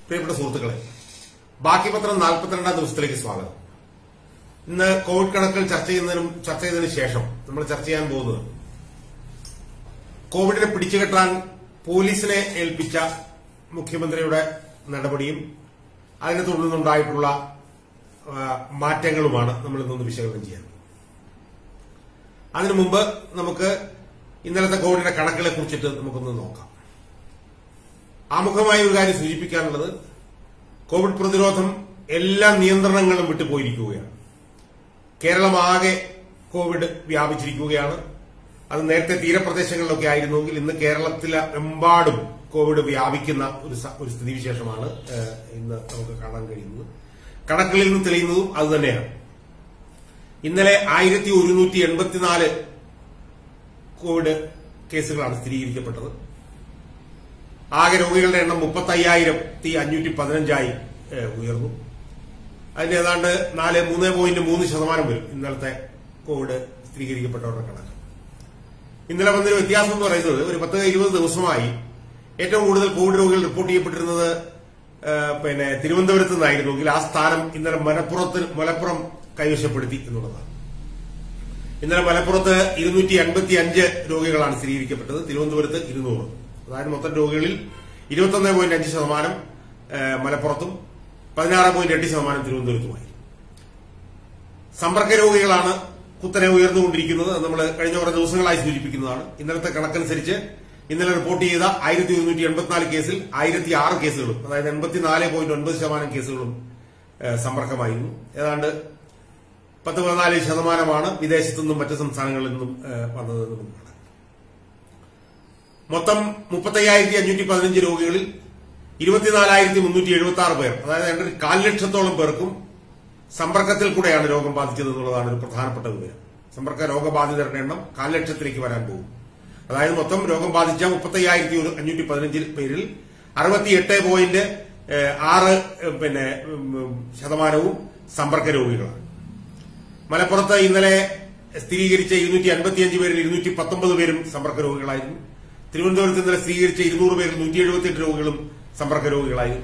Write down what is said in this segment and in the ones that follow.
പ്രിയപ്പെട്ട സുഹൃത്തുക്കളെ ബാക്കി പത്രം നാൽപ്പത്തിരണ്ടാം ദിവസത്തിലേക്ക് സ്വാഗതം ഇന്ന് കോവിഡ് കണക്കുകൾ ചർച്ച ചെയ്യുന്നതിനും ചർച്ച ചെയ്തതിനു ശേഷം നമ്മൾ ചർച്ച ചെയ്യാൻ പോകുന്നത് കോവിഡിനെ പിടിച്ചുകെട്ടാൻ പോലീസിനെ ഏൽപ്പിച്ച മുഖ്യമന്ത്രിയുടെ നടപടിയും അതിനെ തുടർന്നുണ്ടായിട്ടുള്ള ആ, മാറ്റങ്ങളുമാണ് നമ്മൾ ഇന്നൊന്ന് വിശകലനം ചെയ്യുന്നത് അതിനു മുമ്പ് നമുക്ക് ഇന്നലത്തെ കോവിഡിന്റെ കണക്കുകളെ കുറിച്ചിട്ട് നമുക്കൊന്ന് നോക്കാം ആമുഖമായ ഒരു കാര്യം സൂചിപ്പിക്കാനുള്ളത് കോവിഡ് പ്രതിരോധം എല്ലാ നിയന്ത്രണങ്ങളും വിട്ടുപോയിരിക്കുകയാണ് കേരളമാകെ കോവിഡ് വ്യാപിച്ചിരിക്കുകയാണ് അത് നേരത്തെ തീരപ്രദേശങ്ങളിലൊക്കെ ആയിരുന്നുവെങ്കിൽ ഇന്ന് കേരളത്തിലെ എമ്പാടും കോവിഡ് വ്യാപിക്കുന്ന ഒരു സ- ഒരു സ്ഥിതിവിശേഷമാണ് ഏഹ്, ഇന്ന് നമുക്ക് കാണാൻ കഴിയുന്നത് കണക്കുകളിൽ നിന്ന് തെളിയുന്നതും അത് തന്നെയാണ് ഇന്നലെ ആയിരത്തി ഒരുന്നൂറ്റി എൺപത്തിനാല് കോവിഡ് കേസുകളാണ് സ്ഥിരീകരിക്കപ്പെട്ടത് ആകെ രോഗികളുടെ എണ്ണം മുപ്പത്തി അയ്യായിരത്തി അഞ്ഞൂറ്റി പതിനഞ്ചായി ഏഹ്, ഉയർന്നു അതിന് ഏതാണ്ട് നാല് മൂന്ന് പോയിന്റ് മൂന്ന് ശതമാനം വരും ഇന്നലത്തെ കോവിഡ് സ്ഥിരീകരിക്കപ്പെട്ടവരുടെ കണക്ക് ഇന്നലെ വന്നൊരു വ്യത്യാസം എന്ന് പറയുന്നത് ഒരു പത്ത് ഇരുപത് ദിവസമായി ഏറ്റവും കൂടുതൽ കോവിഡ് രോഗികൾ റിപ്പോർട്ട് ചെയ്യപ്പെട്ടിരുന്നത് ഏഹ്, പിന്നെ തിരുവനന്തപുരത്ത് നിന്നായിരുന്നുവെങ്കിൽ ആ സ്ഥാനം ഇന്നലെ മലപ്പുറത്ത് മലപ്പുറം കൈവശപ്പെടുത്തി എന്നുള്ളതാണ് ഇന്നലെ മലപ്പുറത്ത് ഇരുന്നൂറ്റി അൻപത്തി അഞ്ച് രോഗികളാണ് സ്ഥിരീകരിക്കപ്പെട്ടത് തിരുവനന്തപുരത്ത് ഇരുന്നൂറ് അതായത് മൊത്തം രോഗികളിൽ ഇരുപത്തൊന്ന് പോയിന്റ് അഞ്ച് ശതമാനം ഏഹ്, മലപ്പുറത്തും പതിനാറ് പോയിന്റ് എട്ട് ശതമാനം തിരുവനന്തപുരത്തുമായി സമ്പർക്ക രോഗികളാണ് കുത്തനെ ഉയർന്നുകൊണ്ടിരിക്കുന്നത് അത് നമ്മൾ കഴിഞ്ഞ കുറേ ദിവസങ്ങളായി സൂചിപ്പിക്കുന്നതാണ് ഇന്നലത്തെ കണക്കനുസരിച്ച് ഇന്നലെ റിപ്പോർട്ട് ചെയ്ത ആയിരത്തി ഒരുന്നൂറ്റി എൺപത്തിനാല് കേസിൽ ആയിരത്തി ആറ് കേസുകളും അതായത് എൺപത്തിനാല് പോയിന്റ് ഒൻപത് ശതമാനം കേസുകളും ഏഹ്, സമ്പർക്കമായിരുന്നു ഏതാണ്ട് പത്ത് പതിനാല് ശതമാനമാണ് വിദേശത്തു നിന്നും മറ്റ് സംസ്ഥാനങ്ങളിൽ നിന്നും ഏഹ്, വന്നതെന്ന് നമുക്ക് കാണാം മൊത്തം മുപ്പത്തയ്യായിരത്തി അഞ്ഞൂറ്റി പതിനഞ്ച് രോഗികളിൽ ഇരുപത്തിനാലായിരത്തി മുന്നൂറ്റി എഴുപത്തി ആറ് പേർ അതായത് ഏതാണ്ട് ഒരു കാൽ ലക്ഷത്തോളം പേർക്കും സമ്പർക്കത്തിൽ കൂടെയാണ് രോഗം ബാധിച്ചത് എന്നുള്ളതാണ് ഒരു പ്രധാനപ്പെട്ട വിവരം സമ്പർക്ക രോഗബാധിതരുടെ എണ്ണം കാൽ ലക്ഷത്തിലേക്ക് വരാൻ പോകും അതായത് മൊത്തം രോഗം ബാധിച്ച മുപ്പത്തയ്യായിരത്തി അഞ്ഞൂറ്റി പതിനഞ്ച് പേരിൽ അറുപത്തിയെട്ട് പോയിന്റ് ഏഹ്, ആറ് ഏഹ്, പിന്നെ ഉം, ശതമാനവും സമ്പർക്ക രോഗികളാണ് മലപ്പുറത്ത് ഇന്നലെ സ്ഥിരീകരിച്ച ഇരുന്നൂറ്റി അൻപത്തിയഞ്ച് പേരിൽ ഇരുന്നൂറ്റി പത്തൊമ്പത് പേരും സമ്പർക്ക രോഗികളായിരുന്നു തിരുവനന്തപുരത്ത് ഇന്നലെ സ്ഥിരീകരിച്ച ഇരുന്നൂറ് പേരിൽ നൂറ്റി എഴുപത്തിയെട്ട് രോഗികളും സമ്പർക്ക രോഗികളായിരുന്നു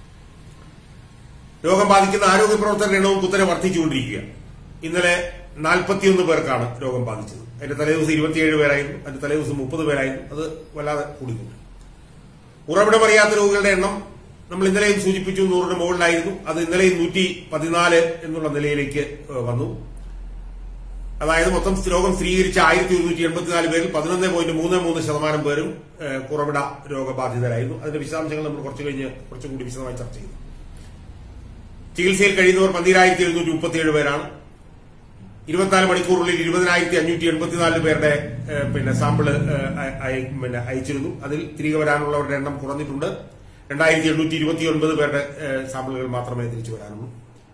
രോഗം ബാധിക്കുന്ന ആരോഗ്യ പ്രവർത്തകരുടെ എണ്ണവും കുത്തനെ വർദ്ധിച്ചുകൊണ്ടിരിക്കുകയാണ് ഇന്നലെ നാൽപ്പത്തിയൊന്ന് പേർക്കാണ് രോഗം ബാധിച്ചത് അതിന്റെ തലേദിവസം ഇരുപത്തിയേഴ് പേരായിരുന്നു അതിന്റെ തലേദിവസം മുപ്പത് പേരായിരുന്നു അത് വല്ലാതെ കൂടിക്കൊണ്ട് ഉറവിടമറിയാത്ത രോഗികളുടെ എണ്ണം നമ്മൾ ഇന്നലെയും സൂചിപ്പിച്ചു നൂറിന് മുകളിലായിരുന്നു അത് ഇന്നലെയും നൂറ്റി പതിനാല് എന്നുള്ള നിലയിലേക്ക് ഏഹ്, വന്നു അതായത് മൊത്തം രോഗം സ്ഥിരീകരിച്ച ആയിരത്തി ഒരുന്നൂറ്റി എൺപത്തിനാല് പേരിൽ പതിനൊന്ന് പോയിന്റ് മൂന്ന് മൂന്ന് ശതമാനം പേരും ഏഹ്, കുറവിട രോഗബാധിതരായിരുന്നു അതിന്റെ വിശദാംശങ്ങൾ നമ്മൾ കുറച്ച് കഴിഞ്ഞ് കുറച്ചുകൂടി വിശദമായി ചർച്ച ചെയ്തു ചികിത്സയിൽ കഴിയുന്നവർ പന്തിരായിരത്തി എഴുന്നൂറ്റി മുപ്പത്തിയേഴ് പേരാണ് ഇരുപത്തിനാല് മണിക്കൂറുള്ളിൽ ഇരുപതിനായിരത്തി അഞ്ഞൂറ്റി എൺപത്തിനാല് പേരുടെ ഏഹ്, പിന്നെ സാമ്പിള് ഏഹ്, അയ- അയ- പിന്നെ അയച്ചിരുന്നു അതിൽ തിരികെ വരാനുള്ളവരുടെ എണ്ണം കുറഞ്ഞിട്ടുണ്ട് രണ്ടായിരത്തി എണ്ണൂറ്റി ഇരുപത്തിയൊൻപത് പേരുടെ ഏഹ്, സാമ്പിളുകൾ മാത്രമേ തിരിച്ചു വരാനുള്ളൂ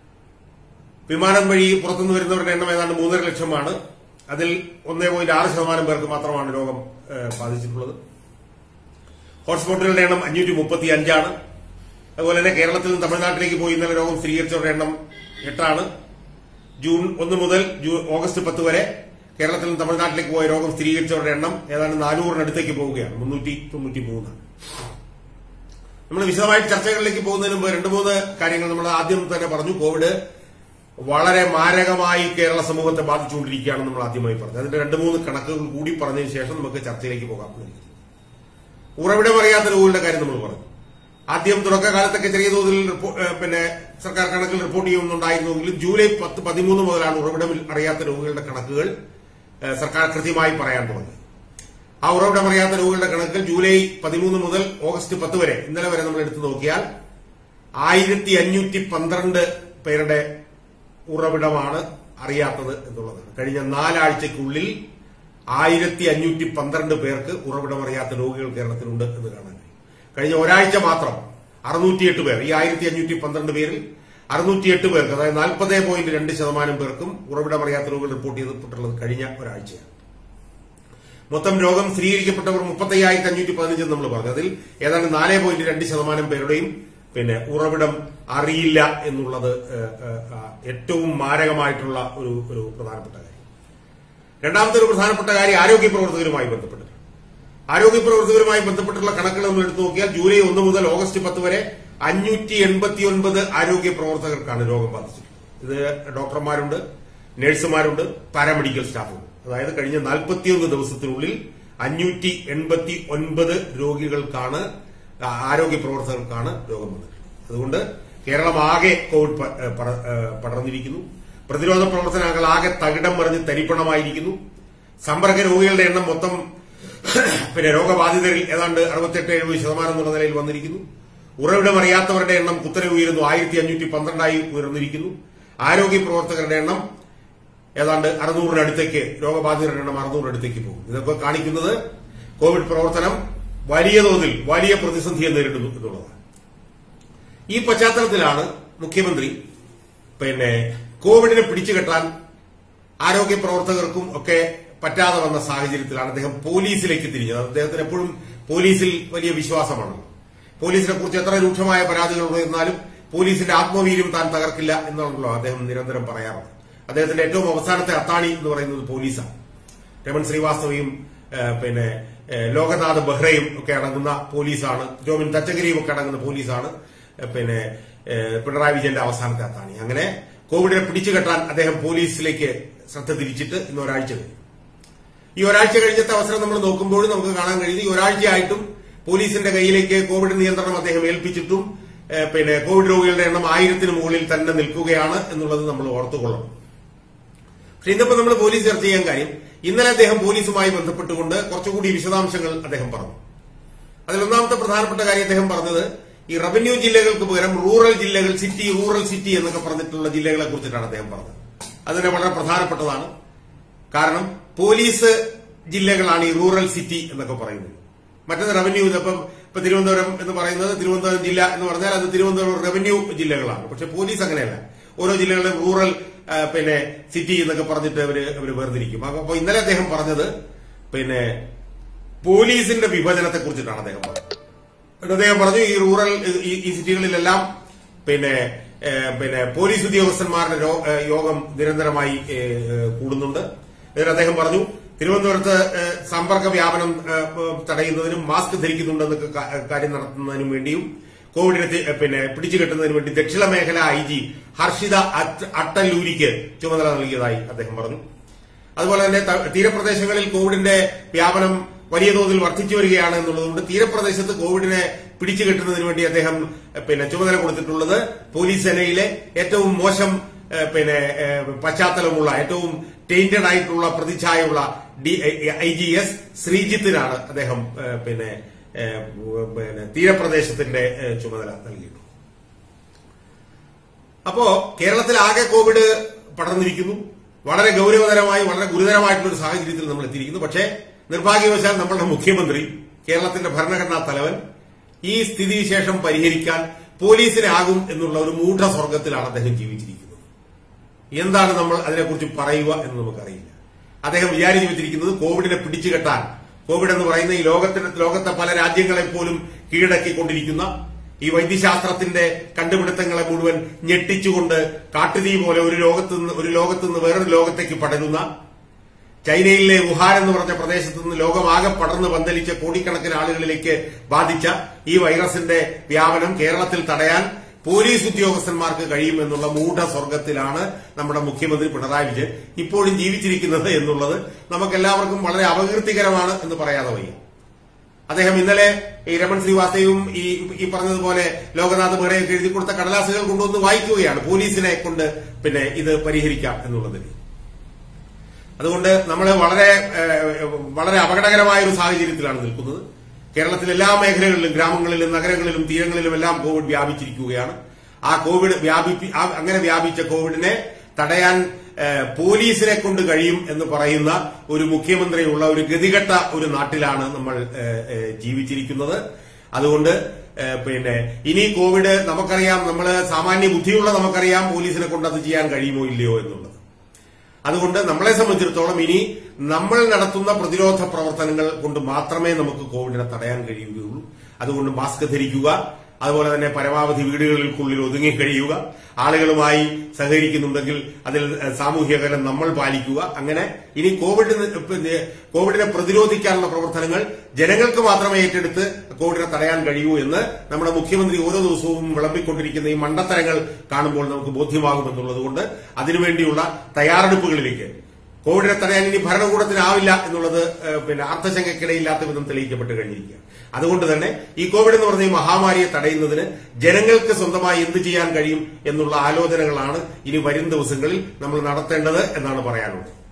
വിമാനം വഴി പുറത്തുനിന്ന് വരുന്നവരുടെ എണ്ണം ഏതാണ്ട് മൂന്നര ലക്ഷമാണ് അതിൽ ഒന്നേ പോയിന്റ് ആറ് ശതമാനം പേർക്ക് മാത്രമാണ് രോഗം ഏഹ്, ബാധിച്ചിട്ടുള്ളത് ഹോട്ട്സ്പോട്ടുകളുടെ എണ്ണം അഞ്ഞൂറ്റി മുപ്പത്തി അഞ്ചാണ് അതുപോലെ തന്നെ കേരളത്തിൽ നിന്ന് തമിഴ്നാട്ടിലേക്ക് പോയി ഇന്നലെ രോഗം സ്ഥിരീകരിച്ചവരുടെ എണ്ണം എട്ടാണ് ജൂൺ ഒന്ന് മുതൽ ജൂ- ഓഗസ്റ്റ് പത്ത് വരെ കേരളത്തിൽ നിന്ന് തമിഴ്നാട്ടിലേക്ക് പോയ രോഗം സ്ഥിരീകരിച്ചവരുടെ എണ്ണം ഏതാണ്ട് നാനൂറിനടുത്തേക്ക് പോവുകയാണ് മുന്നൂറ്റി തൊണ്ണൂറ്റി മൂന്ന് നമ്മൾ വിശദമായിട്ട് ചർച്ചകളിലേക്ക് പോകുന്നതിന് മുമ്പ് രണ്ട് മൂന്ന് കാര്യങ്ങൾ നമ്മൾ ആദ്യം തന്നെ പറഞ്ഞു കോവിഡ് വളരെ മാരകമായി കേരള സമൂഹത്തെ ബാധിച്ചുകൊണ്ടിരിക്കുകയാണെന്ന് നമ്മൾ ആദ്യമായി പറഞ്ഞു അതിന്റെ രണ്ട് മൂന്ന് കണക്കുകൾ കൂടി പറഞ്ഞതിന് ശേഷം നമുക്ക് ചർച്ചയിലേക്ക് പോകാം ഉറവിടമറിയാത്ത രോഗികളുടെ കാര്യം നമ്മൾ പറഞ്ഞു ആദ്യം തുടക്കകാലത്തൊക്കെ ചെറിയ തോതിൽ റിപ്പോ- ഏഹ് പിന്നെ സർക്കാർ കണക്കിൽ റിപ്പോർട്ട് ചെയ്യുന്നുണ്ടായിരുന്നുവെങ്കിലും ജൂലൈ പത്ത് പതിമൂന്ന് മുതലാണ് ഉറവിടം അറിയാത്ത രോഗികളുടെ കണക്കുകൾ ഏഹ് സർക്കാർ കൃത്യമായി പറയാൻ തുടങ്ങി ആ ഉറവിടമറിയാത്ത രോഗികളുടെ കണക്കുകൾ ജൂലൈ പതിമൂന്ന് മുതൽ ഓഗസ്റ്റ് പത്ത് വരെ ഇന്നലെ വരെ നമ്മൾ എടുത്തു നോക്കിയാൽ ആയിരത്തി അഞ്ഞൂറ്റി പന്ത്രണ്ട് പേരുടെ ഉറവിടമാണ് അറിയാത്തത് എന്നുള്ളതാണ് കഴിഞ്ഞ നാലാഴ്ചയ്ക്കുള്ളിൽ ആയിരത്തി അഞ്ഞൂറ്റി പന്ത്രണ്ട് പേർക്ക് ഉറവിടമറിയാത്ത രോഗികൾ കേരളത്തിലുണ്ട് എന്ന് കാണാൻ കഴിയും കഴിഞ്ഞ ഒരാഴ്ച മാത്രം അറുന്നൂറ്റിയെട്ട് പേർ ഈ ആയിരത്തി അഞ്ഞൂറ്റി പന്ത്രണ്ട് പേരിൽ അറുന്നൂറ്റിയെട്ട് പേർക്ക് അതായത് നാൽപ്പത് പോയിന്റ് രണ്ട് ശതമാനം പേർക്കും ഉറവിടമറിയാത്ത രോഗികൾ റിപ്പോർട്ട് ചെയ്തിട്ടുള്ളത് കഴിഞ്ഞ ഒരാഴ്ചയാണ് മൊത്തം രോഗം സ്ഥിരീകരിക്കപ്പെട്ടവർ മുപ്പത്തയ്യായിരത്തി അഞ്ഞൂറ്റി പതിനഞ്ച് നമ്മൾ പറഞ്ഞു അതിൽ ഏതാണ്ട് നാല് പോയിന്റ് രണ്ട് ശതമാനം പേരുടെയും പിന്നെ ഉറവിടം അറിയില്ല എന്നുള്ളത് ഏഹ്, ഏഹ്, ആ, ഏറ്റവും മാരകമായിട്ടുള്ള ഒരു ഒരു പ്രധാനപ്പെട്ട കാര്യം രണ്ടാമത്തെ ഒരു പ്രധാനപ്പെട്ട കാര്യം ആരോഗ്യ പ്രവർത്തകരുമായി ബന്ധപ്പെട്ടിട്ട് ആരോഗ്യ പ്രവർത്തകരുമായി ബന്ധപ്പെട്ടുള്ള കണക്കുകൾ നമ്മൾ എടുത്തു നോക്കിയാൽ ജൂലൈ ഒന്ന് മുതൽ ഓഗസ്റ്റ് പത്ത് വരെ അഞ്ഞൂറ്റി എൺപത്തിയൊൻപത് ആരോഗ്യ പ്രവർത്തകർക്കാണ് രോഗം ബാധിച്ചിട്ടുള്ളത് ഇത് ഡോക്ടർമാരുണ്ട് നഴ്സുമാരുണ്ട് പാരാമെഡിക്കൽ സ്റ്റാഫുണ്ട് അതായത് കഴിഞ്ഞ നാൽപ്പത്തിയൊന്ന് ദിവസത്തിനുള്ളിൽ അഞ്ഞൂറ്റി എൺപത്തി ഒൻപത് രോഗികൾക്കാണ് ആ, ആരോഗ്യ പ്രവർത്തകർക്കാണ് രോഗം വന്നിട്ടുള്ളത് അതുകൊണ്ട് കേരളം ആകെ കോവിഡ് പ- ഏ, പട- ഏ, പടർന്നിരിക്കുന്നു പ്രതിരോധ പ്രവർത്തനങ്ങൾ ആകെ തകിടം മറിഞ്ഞ് തരിപ്പണമായിരിക്കുന്നു സമ്പർക്ക രോഗികളുടെ എണ്ണം മൊത്തം പിന്നെ രോഗബാധിതരിൽ ഏതാണ്ട് അറുപത്തെട്ട് എഴുപത് ശതമാനം എന്നുള്ള നിലയിൽ വന്നിരിക്കുന്നു ഉറവിടമറിയാത്തവരുടെ എണ്ണം കുത്തനെ ഉയരുന്നു ആയിരത്തി അഞ്ഞൂറ്റി പന്ത്രണ്ടായി ഉയർന്നിരിക്കുന്നു ആരോഗ്യ പ്രവർത്തകരുടെ എണ്ണം ഏതാണ്ട് അറുന്നൂറിനടുത്തേക്ക് രോഗബാധിതരുടെ എണ്ണം അറുന്നൂറിനടുത്തേക്ക് പോകും ഇതൊക്കെ കാണിക്കുന്നത് കോവിഡ് പ്രവർത്തനം വലിയ തോതിൽ വലിയ പ്രതിസന്ധിയെ നേരിടുന്നു എന്നുള്ളതാണ് ഈ പശ്ചാത്തലത്തിലാണ് മുഖ്യമന്ത്രി പിന്നെ കോവിഡിനെ പിടിച്ചുകെട്ടാൻ ആരോഗ്യ പ്രവർത്തകർക്കും ഒക്കെ പറ്റാതെ വന്ന സാഹചര്യത്തിലാണ് അദ്ദേഹം പോലീസിലേക്ക് തിരിഞ്ഞത് അദ്ദേഹത്തിന് എപ്പോഴും പോലീസിൽ വലിയ വിശ്വാസമാണ് പോലീസിനെ കുറിച്ച് എത്ര രൂക്ഷമായ പരാതികൾ ഉയർന്നാലും പോലീസിന്റെ ആത്മവീര്യം താൻ തകർക്കില്ല എന്നാണല്ലോ അദ്ദേഹം നിരന്തരം പറയാറുള്ളത് അദ്ദേഹത്തിന്റെ ഏറ്റവും അവസാനത്തെ അത്താണി എന്ന് പറയുന്നത് പോലീസാണ് രമൺ ശ്രീവാസ്തവയും ഏഹ്, പിന്നെ ഏഹ്, ലോകനാഥ് ബെഹ്റയും ഒക്കെ അടങ്ങുന്ന പോലീസാണ് ജോമിൻ തച്ചഗിരിയും ഒക്കെ അടങ്ങുന്ന പോലീസാണ് ഏഹ്, പിന്നെ ഏഹ്, പിണറായി വിജയന്റെ അവസാനത്തെ അത്താണി അങ്ങനെ കോവിഡിനെ പിടിച്ചുകെട്ടാൻ അദ്ദേഹം പോലീസിലേക്ക് ശ്രദ്ധ തിരിച്ചിട്ട് ഇന്ന് ഒരാഴ്ച കഴിഞ്ഞു ഈ ഒരാഴ്ച കഴിഞ്ഞത്തെ അവസരം നമ്മൾ നോക്കുമ്പോൾ നമുക്ക് കാണാൻ കഴിയുന്നത് ഈ ഒരാഴ്ചയായിട്ടും പോലീസിന്റെ കയ്യിലേക്ക് കോവിഡ് നിയന്ത്രണം അദ്ദേഹം ഏൽപ്പിച്ചിട്ടും ഏഹ്, പിന്നെ കോവിഡ് രോഗികളുടെ എണ്ണം ആയിരത്തിന് മുകളിൽ തന്നെ നിൽക്കുകയാണ് എന്നുള്ളത് നമ്മൾ ഓർത്തുകൊള്ളണം പക്ഷെ ഇന്നിപ്പോ നമ്മൾ പോലീസ് ചർച്ച ചെയ്യാൻ കാര്യം ഇന്നലെ അദ്ദേഹം പോലീസുമായി ബന്ധപ്പെട്ടുകൊണ്ട് കുറച്ചുകൂടി വിശദാംശങ്ങൾ അദ്ദേഹം പറഞ്ഞു അതിൽ ഒന്നാമത്തെ പ്രധാനപ്പെട്ട കാര്യം അദ്ദേഹം പറഞ്ഞത് ഈ റവന്യൂ ജില്ലകൾക്ക് പകരം റൂറൽ ജില്ലകൾ സിറ്റി റൂറൽ സിറ്റി എന്നൊക്കെ പറഞ്ഞിട്ടുള്ള ജില്ലകളെ കുറിച്ചിട്ടാണ് അദ്ദേഹം പറഞ്ഞത് അതിന് വളരെ പ്രധാനപ്പെട്ടതാണ് കാരണം പോലീസ് ജില്ലകളാണ് ഈ റൂറൽ സിറ്റി എന്നൊക്കെ പറയുന്നത് മറ്റേത് റവന്യൂ ഇപ്പം ഇപ്പൊ തിരുവനന്തപുരം എന്ന് പറയുന്നത് തിരുവനന്തപുരം ജില്ല എന്ന് പറഞ്ഞാൽ അത് തിരുവനന്തപുരം റവന്യൂ ജില്ലകളാണ് പക്ഷെ പോലീസ് അങ്ങനെയല്ല ഓരോ ജില്ലകളും റൂറൽ ആ, പിന്നെ സിറ്റി എന്നൊക്കെ പറഞ്ഞിട്ട് അവര് അവര് വേർതിരിക്കും അപ്പൊ ഇന്നലെ അദ്ദേഹം പറഞ്ഞത് പിന്നെ പോലീസിന്റെ വിഭജനത്തെ കുറിച്ചിട്ടാണ് അദ്ദേഹം പറഞ്ഞത് എന്നിട്ട് അദ്ദേഹം പറഞ്ഞു ഈ റൂറൽ ഈ- ഈ സിറ്റികളിലെല്ലാം പിന്നെ ഏ, പിന്നെ പോലീസ് ഉദ്യോഗസ്ഥന്മാരുടെ രോ- ഏ, യോഗം നിരന്തരമായി ഏ, ഏ, കൂടുന്നുണ്ട് എന്നിട്ട് അദ്ദേഹം പറഞ്ഞു തിരുവനന്തപുരത്ത് ഏ, സമ്പർക്ക വ്യാപനം ഏ, ഏ, തടയുന്നതിനും മാസ്ക് ധരിക്കുന്നുണ്ടെന്നൊക്കെ കാ- കാര്യം നടത്തുന്നതിനും വേണ്ടിയും കോവിഡിനെ തി- പിന്നെ പിടിച്ചുകെട്ടുന്നതിന് വേണ്ടി ദക്ഷിണ മേഖല ഐ ജി ഹർഷിത അറ്റ്- അട്ടല്ലൂരിക്ക് ചുമതല നൽകിയതായി അദ്ദേഹം പറഞ്ഞു അതുപോലെ തന്നെ ത- തീരപ്രദേശങ്ങളിൽ കോവിഡിന്റെ വ്യാപനം വലിയ തോതിൽ വർദ്ധിച്ചു വരികയാണ് എന്നുള്ളതുകൊണ്ട് തീരപ്രദേശത്ത് കോവിഡിനെ പിടിച്ചു കെട്ടുന്നതിന് വേണ്ടി അദ്ദേഹം എഹ്, പിന്നെ ചുമതല കൊടുത്തിട്ടുള്ളത് പോലീസ് സേനയിലെ ഏറ്റവും മോശം എഹ്, പിന്നെ എഹ്, പശ്ചാത്തലമുള്ള ഏറ്റവും ടൈന്റഡ് ആയിട്ടുള്ള പ്രതിച്ഛായുള്ള ഡി ഐ ജി എസ് ശ്രീജിത്തിനാണ് അദ്ദേഹം എഹ്, പിന്നെ എഹ്, പിന്നെ തീരപ്രദേശത്തിന്റെ എഹ്, ചുമതല നൽകിയിട്ടുള്ളത് അപ്പോ കേരളത്തിൽ ആകെ കോവിഡ് പടർന്നിരിക്കുന്നു വളരെ ഗൗരവതരമായി വളരെ ഗുരുതരമായിട്ടുള്ള ഒരു സാഹചര്യത്തിൽ നമ്മൾ എത്തിയിരിക്കുന്നു പക്ഷേ നിർഭാഗ്യവശാൽ നമ്മളുടെ മുഖ്യമന്ത്രി കേരളത്തിന്റെ ഭരണഘടനാ തലവൻ ഈ സ്ഥിതിവിശേഷം പരിഹരിക്കാൻ പോലീസിനാകും എന്നുള്ള ഒരു മൂഢ സ്വർഗത്തിലാണ് അദ്ദേഹം ജീവിച്ചിരിക്കുന്നത് എന്താണ് നമ്മൾ അതിനെക്കുറിച്ച് പറയുക എന്ന് നമുക്കറിയില്ല അദ്ദേഹം വിചാരിച്ചു വെച്ചിരിക്കുന്നത് കോവിഡിനെ പിടിച്ചുകെട്ടാൻ കോവിഡ് എന്ന് പറയുന്ന ഈ ലോകത്തിന്റെ ലോകത്തെ പല രാജ്യങ്ങളെ പോലും കീഴടക്കിക്കൊണ്ടിരിക്കുന്ന ഈ വൈദ്യശാസ്ത്രത്തിന്റെ കണ്ടുപിടുത്തങ്ങളെ മുഴുവൻ ഞെട്ടിച്ചുകൊണ്ട് കാട്ടുതീ പോലെ ഒരു ലോകത്ത് നിന്ന് ഒരു ലോകത്ത് നിന്ന് വേറൊരു ലോകത്തേക്ക് പടരുന്ന ചൈനയിലെ വുഹാൻ എന്ന് പറഞ്ഞ പ്രദേശത്ത് നിന്ന് ലോകമാകെ പടർന്ന് പന്തലിച്ച കോടിക്കണക്കിന് ആളുകളിലേക്ക് ബാധിച്ച ഈ വൈറസിന്റെ വ്യാപനം കേരളത്തിൽ തടയാൻ പോലീസ് ഉദ്യോഗസ്ഥന്മാർക്ക് കഴിയുമെന്നുള്ള മൂഢ സ്വർഗത്തിലാണ് നമ്മുടെ മുഖ്യമന്ത്രി പിണറായി വിജയൻ ഇപ്പോഴും ജീവിച്ചിരിക്കുന്നത് എന്നുള്ളത് നമുക്കെല്ലാവർക്കും വളരെ അപകീർത്തികരമാണ് എന്ന് പറയാതെ വയ്യ അദ്ദേഹം ഇന്നലെ ഈ രമൺ ശ്രീവാസ്തവും ഈ ഈ പറഞ്ഞതുപോലെ ലോകനാഥ് ബെഹ്റയൊക്കെ എഴുതി കൊടുത്ത കടലാസുകൾ കൊണ്ടുവന്ന് വായിക്കുകയാണ് പോലീസിനെ കൊണ്ട് പിന്നെ ഇത് പരിഹരിക്കാം എന്നുള്ളതിന് അതുകൊണ്ട് നമ്മൾ വളരെ ഏഹ്, വളരെ അപകടകരമായ ഒരു സാഹചര്യത്തിലാണ് നിൽക്കുന്നത് കേരളത്തിലെ എല്ലാ മേഖലകളിലും ഗ്രാമങ്ങളിലും നഗരങ്ങളിലും തീരങ്ങളിലും എല്ലാം കോവിഡ് വ്യാപിച്ചിരിക്കുകയാണ് ആ കോവിഡ് വ്യാപിപ്പി ആ- അങ്ങനെ വ്യാപിച്ച കോവിഡിനെ തടയാൻ ഏഹ്, പോലീസിനെ കൊണ്ട് കഴിയും എന്ന് പറയുന്ന ഒരു മുഖ്യമന്ത്രിയുള്ള ഒരു ഗതികെട്ട ഒരു നാട്ടിലാണ് നമ്മൾ ഏഹ്, ഏഹ്, ജീവിച്ചിരിക്കുന്നത് അതുകൊണ്ട് ഏഹ്, പിന്നെ ഇനി കോവിഡ് നമുക്കറിയാം നമ്മൾ സാമാന്യ ബുദ്ധിയുള്ള നമുക്കറിയാം പോലീസിനെ കൊണ്ട് അത് ചെയ്യാൻ കഴിയുമോ ഇല്ലയോ എന്നുള്ളത് അതുകൊണ്ട് നമ്മളെ സംബന്ധിച്ചിടത്തോളം ഇനി നമ്മൾ നടത്തുന്ന പ്രതിരോധ പ്രവർത്തനങ്ങൾ കൊണ്ട് മാത്രമേ നമുക്ക് കോവിഡിനെ തടയാൻ കഴിയുകയുള്ളൂ അതുകൊണ്ട് മാസ്ക് ധരിക്കുക അതുപോലെ തന്നെ പരമാവധി വീടുകൾക്കുള്ളിൽ ഒതുങ്ങി കഴിയുക ആളുകളുമായി സഹകരിക്കുന്നുണ്ടെങ്കിൽ അതിൽ ഏഹ്, സാമൂഹ്യ അകലം നമ്മൾ പാലിക്കുക അങ്ങനെ ഇനി കോവിഡിന് പിന്നെ കോവിഡിനെ പ്രതിരോധിക്കാനുള്ള പ്രവർത്തനങ്ങൾ ജനങ്ങൾക്ക് മാത്രമേ ഏറ്റെടുത്ത് കോവിഡിനെ തടയാൻ കഴിയൂ എന്ന് നമ്മുടെ മുഖ്യമന്ത്രി ഓരോ ദിവസവും വിളമ്പിക്കൊണ്ടിരിക്കുന്ന ഈ മണ്ടത്തരങ്ങൾ കാണുമ്പോൾ നമുക്ക് ബോധ്യമാകുമെന്നുള്ളത് കൊണ്ട് അതിനുവേണ്ടിയുള്ള തയ്യാറെടുപ്പുകളിലേക്ക് കോവിഡിനെ തടയാൻ ഇനി ഭരണകൂടത്തിനാവില്ല എന്നുള്ളത് ഏഹ്, പിന്നെ അർത്ഥശങ്കയ്ക്കിടയില്ലാത്ത വിധം തെളിയിക്കപ്പെട്ട് കഴിഞ്ഞിരിക്കുക അതുകൊണ്ട് തന്നെ ഈ കോവിഡ് എന്ന് പറഞ്ഞ ഈ മഹാമാരിയെ തടയുന്നതിന് ജനങ്ങൾക്ക് സ്വന്തമായി എന്ത് ചെയ്യാൻ കഴിയും എന്നുള്ള ആലോചനകളാണ് ഇനി വരും ദിവസങ്ങളിൽ നമ്മൾ നടത്തേണ്ടത് എന്നാണ് പറയാനുള്ളത്